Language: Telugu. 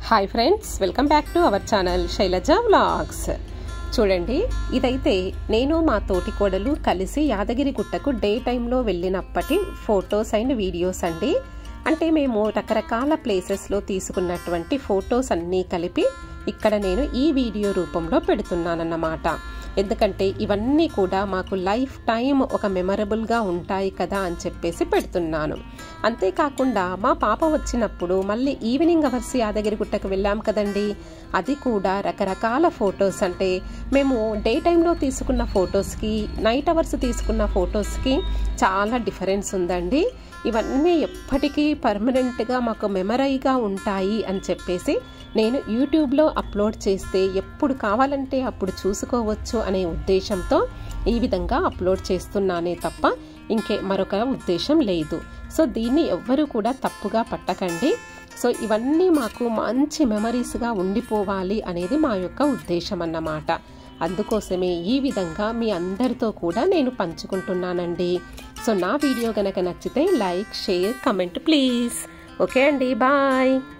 hi friends welcome back to our channel Shailaja vlogs చూడండి ఇదైతే నేను మా తోటి కోడలు కలిసి యాదగిరి గుట్టకు డే టైంలో వెళ్ళినప్పటి ఫొటోస్ అండ్ వీడియోస్ అండి అంటే మేము రకరకాల ప్లేసెస్లో తీసుకున్నటువంటి ఫొటోస్ అన్నీ కలిపి ఇక్కడ నేను ఈ వీడియో రూపంలో పెడుతున్నానన్నమాట ఎందుకంటే ఇవన్నీ కూడా మాకు లైఫ్ టైం ఒక మెమరబుల్గా ఉంటాయి కదా అని చెప్పేసి పెడుతున్నాను అంతేకాకుండా మా పాప వచ్చినప్పుడు మళ్ళీ ఈవినింగ్ అవర్స్ యాదగిరి గుట్టకు వెళ్ళాం కదండి అది కూడా రకరకాల ఫొటోస్ అంటే మేము డే టైంలో తీసుకున్న ఫొటోస్కి నైట్ అవర్స్ తీసుకున్న ఫొటోస్కి చాలా డిఫరెన్స్ ఉందండి ఇవన్నీ ఎప్పటికీ పర్మనెంట్గా మాకు మెమరైగా ఉంటాయి అని చెప్పేసి నేను యూట్యూబ్లో అప్లోడ్ చేస్తే ఎప్పుడు కావాలంటే అప్పుడు చూసుకోవచ్చు అనే ఉద్దేశంతో ఈ విధంగా అప్లోడ్ చేస్తున్నానే తప్ప ఇంకే మరొక ఉద్దేశం లేదు సో దీన్ని ఎవ్వరూ కూడా తప్పుగా పట్టకండి సో ఇవన్నీ మాకు మంచి మెమరీస్గా ఉండిపోవాలి అనేది మా యొక్క ఉద్దేశం అన్నమాట అందుకోసమే ఈ విధంగా మీ అందరితో కూడా నేను పంచుకుంటున్నానండి సో నా వీడియో కనుక నచ్చితే like share comment please okay అండి బాయ్